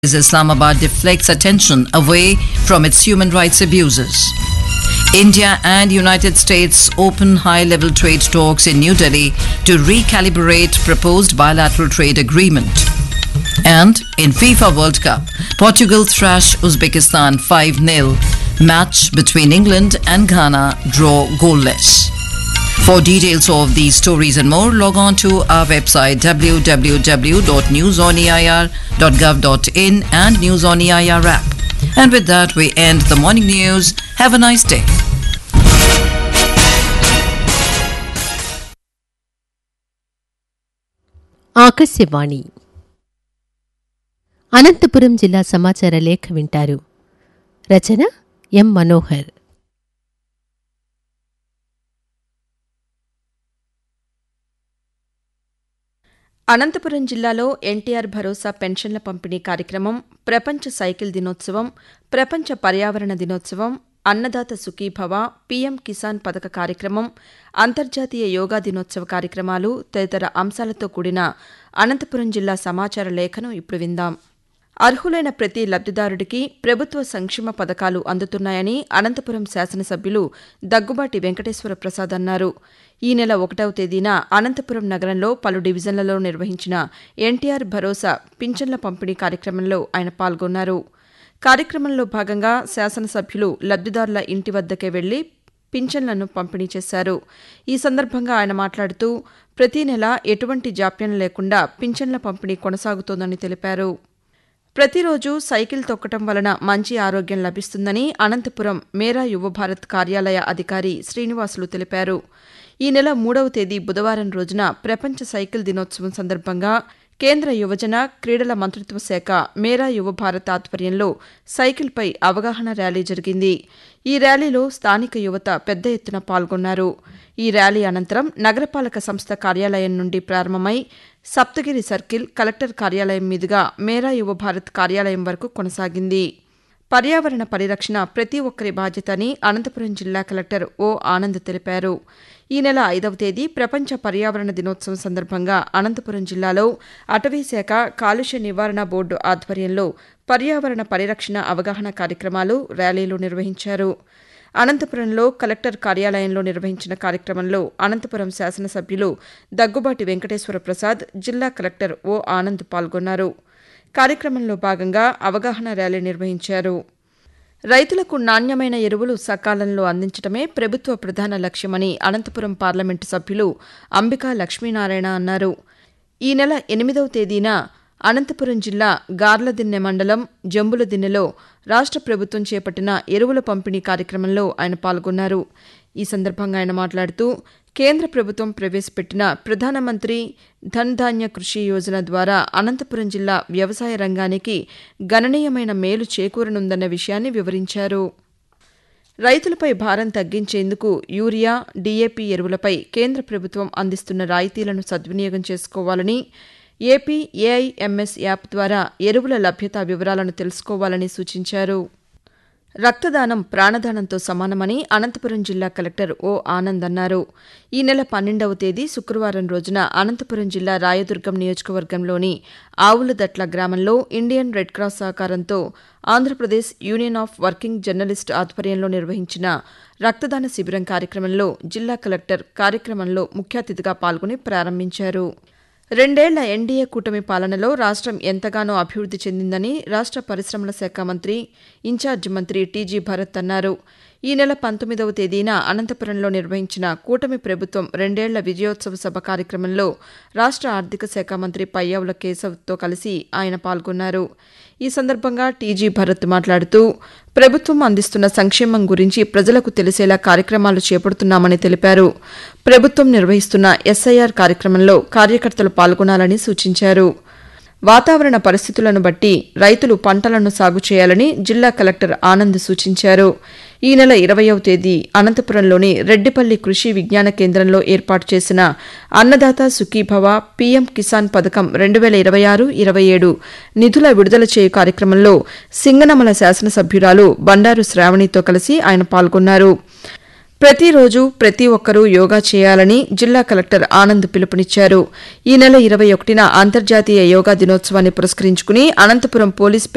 Islamabad deflects attention away from its human rights abuses. India and United States open high level trade talks in New Delhi to recalibrate proposed bilateral trade agreement. And in FIFA World Cup, Portugal thrash Uzbekistan 5 0. Match between England and Ghana draw goalless. For details of these stories and more, log on to our website www.newsoneir.gov.in and News on EIR app. And with that, we end the morning news. Have a nice day. Akashvani Anantapuram జిల్లా సమాచార లేఖ వింటారు రచన ఎం మనోహర్ అనంతపురం జిల్లాలో ఎన్టీఆర్ భరోసా పెన్షన్ల పంపిణీ కార్యక్రమం ప్రపంచ సైకిల్ దినోత్సవం ప్రపంచ పర్యావరణ దినోత్సవం అన్నదాత సుఖీభవ పీఎం కిసాన్ పథక కార్యక్రమం అంతర్జాతీయ యోగా దినోత్సవ కార్యక్రమాలు తదితర అంశాలతో కూడిన అనంతపురం జిల్లా సమాచార లేఖను ఇప్పుడు విందాం అర్హులైన ప్రతి లబ్దిదారుడికి ప్రభుత్వ సంక్షేమ పథకాలు అందుతున్నాయని అనంతపురం శాసనసభ్యులు దగ్గుబాటి వెంకటేశ్వర ప్రసాద్ అన్నారు ఈ నెల ఒకటవ తేదీన అనంతపురం నగరంలో పలు డివిజన్లలో నిర్వహించిన ఎన్టీఆర్ భరోసా పింఛన్ల పంపిణీ కార్యక్రమంలో ఆయన పాల్గొన్నారు కార్యక్రమంలో భాగంగా శాసనసభ్యులు లబ్దిదారుల ఇంటి వద్దకే వెళ్లి పింఛన్లను పంపిణీ చేశారు ఈ సందర్భంగా ఆయన మాట్లాడుతూ ప్రతి నెల ఎటువంటి జాప్యం లేకుండా పింఛన్ల పంపిణీ కొనసాగుతోందని తెలిపారు ప్రతిరోజు సైకిల్ తొక్కటం వలన మంచి ఆరోగ్యం లభిస్తుందని అనంతపురం మేరా యువ భారత్ కార్యాలయ అధికారి శ్రీనివాసులు తెలిపారు ఈ నెల మూడవ తేదీ బుధవారం రోజున ప్రపంచ సైకిల్ దినోత్సవం సందర్భంగా కేంద్ర యువజన క్రీడల మంత్రిత్వ శాఖ మేరా యువ భారత్ ఆధ్వర్యంలో సైకిల్పై అవగాహన ర్యాలీ జరిగింది ఈ ర్యాలీలో స్థానిక యువత పెద్ద ఎత్తున పాల్గొన్నారు ఈ ర్యాలీ అనంతరం నగరపాలక సంస్థ కార్యాలయం నుండి ప్రారంభమై సప్తగిరి సర్కిల్ కలెక్టర్ కార్యాలయం మీదుగా మేరా యువ భారత్ కార్యాలయం వరకు కొనసాగింది పర్యావరణ పరిరక్షణ ప్రతి ఒక్కరి బాధ్యత అని అనంతపురం జిల్లా కలెక్టర్ ఓ ఆనంద్ తెలిపారు ఈ నెల ఐదవ తేదీ ప్రపంచ పర్యావరణ దినోత్సవం సందర్భంగా అనంతపురం జిల్లాలో అటవీశాఖ కాలుష్య నివారణ బోర్డు ఆధ్వర్యంలో పర్యావరణ పరిరక్షణ అవగాహన కార్యక్రమాలు ర్యాలీలు నిర్వహించారు అనంతపురంలో కలెక్టర్ కార్యాలయంలో నిర్వహించిన కార్యక్రమంలో అనంతపురం శాసనసభ్యులు దగ్గుబాటి వెంకటేశ్వర ప్రసాద్ జిల్లా కలెక్టర్ ఓ ఆనంద్ పాల్గొన్నారు కార్యక్రమంలో భాగంగా అవగాహన ర్యాలీ నిర్వహించారు రైతులకు నాణ్యమైన ఎరువులు సకాలంలో అందించడమే ప్రభుత్వ ప్రధాన లక్ష్యమని అనంతపురం పార్లమెంటు సభ్యులు అంబికా లక్ష్మీనారాయణ అన్నారు ఈ నెల ఎనిమిదవ తేదీన అనంతపురం జిల్లా గార్లదిన్నె మండలం జంబులదిన్నెలో రాష్ట్ర ప్రభుత్వం చేపట్టిన ఎరువుల పంపిణీ కార్యక్రమంలో ఆయన పాల్గొన్నారు ఈ సందర్భంగా ఆయన మాట్లాడుతూ కేంద్ర ప్రభుత్వం ప్రవేశపెట్టిన ప్రధానమంత్రి ధన్ ధాన్య కృషి యోజన ద్వారా అనంతపురం జిల్లా వ్యవసాయ రంగానికి గణనీయమైన మేలు చేకూరనుందన్న విషయాన్ని వివరించారు రైతులపై భారం తగ్గించేందుకు యూరియా డీఏపీ ఎరువులపై కేంద్ర ప్రభుత్వం అందిస్తున్న రాయితీలను సద్వినియోగం చేసుకోవాలని ఏపీ ఏఐఎంఎస్ యాప్ ద్వారా ఎరువుల లభ్యత వివరాలను తెలుసుకోవాలని సూచించారు రక్తదానం ప్రాణదానంతో సమానమని అనంతపురం జిల్లా కలెక్టర్ ఓ ఆనంద్ అన్నారు ఈ నెల పన్నెండవ తేదీ శుక్రవారం రోజున అనంతపురం జిల్లా రాయదుర్గం నియోజకవర్గంలోని ఆవులదట్ల గ్రామంలో ఇండియన్ రెడ్ క్రాస్ సహకారంతో Andhra Pradesh union of working journalist ఆధ్వర్యంలో నిర్వహించిన రక్తదాన శిబిరం కార్యక్రమంలో జిల్లా కలెక్టర్ కార్యక్రమంలో ముఖ్య అతిథిగా పాల్గొని ప్రారంభించారు రెండేళ్ల ఎన్డీఏ కూటమి పాలనలో రాష్ట్రం ఎంతగానో అభివృద్ది చెందిందని రాష్ట్ర పరిశ్రమల శాఖ మంత్రి ఇన్ఛార్జి మంత్రి టీజీ భరత్ అన్నారు ఈ నెల పంతొమ్మిదవ తేదీన అనంతపురంలో నిర్వహించిన కూటమి ప్రభుత్వం రెండేళ్ల విజయోత్సవ సభ కార్యక్రమంలో రాష్ట్ర ఆర్థిక శాఖ మంత్రి పయ్యావుల కేశవ్తో కలిసి ఆయన పాల్గొన్నారు ఈ సందర్భంగా టీజీ భరత్ మాట్లాడుతూ ప్రభుత్వం అందిస్తున్న సంక్షేమం గురించి ప్రజలకు తెలిసేలా కార్యక్రమాలు చేపడుతున్నామని తెలిపారు ప్రభుత్వం నిర్వహిస్తున్న ఎస్ఐఆర్ కార్యక్రమంలో కార్యకర్తలు పాల్గొనాలని సూచించారు వాతావరణ పరిస్థితులను బట్టి రైతులు పంటలను సాగు చేయాలని జిల్లా కలెక్టర్ ఆనంద్ సూచించారు ఈ నెల ఇరవయవ తేదీ అనంతపురంలోని రెడ్డిపల్లి కృషి విజ్ఞాన కేంద్రంలో ఏర్పాటు చేసిన అన్నదాత సుఖీభవ పీఎం కిసాన్ పథకం రెండు వేల ఇరవై ఆరు ఇరవై ఏడు నిధుల విడుదల చేయు కార్యక్రమంలో సింగనమల శాసనసభ్యురాలు బండారు శ్రావణితో కలిసి ఆయన పాల్గొన్నారు ప్రతిరోజు ప్రతి ఒక్కరూ యోగా చేయాలని జిల్లా కలెక్టర్ ఆనంద్ పిలుపునిచ్చారు ఈ నెల ఇరవై ఒకటిన అంతర్జాతీయ యోగా దినోత్సవాన్ని పురస్కరించుకుని అనంతపురం పోలీస్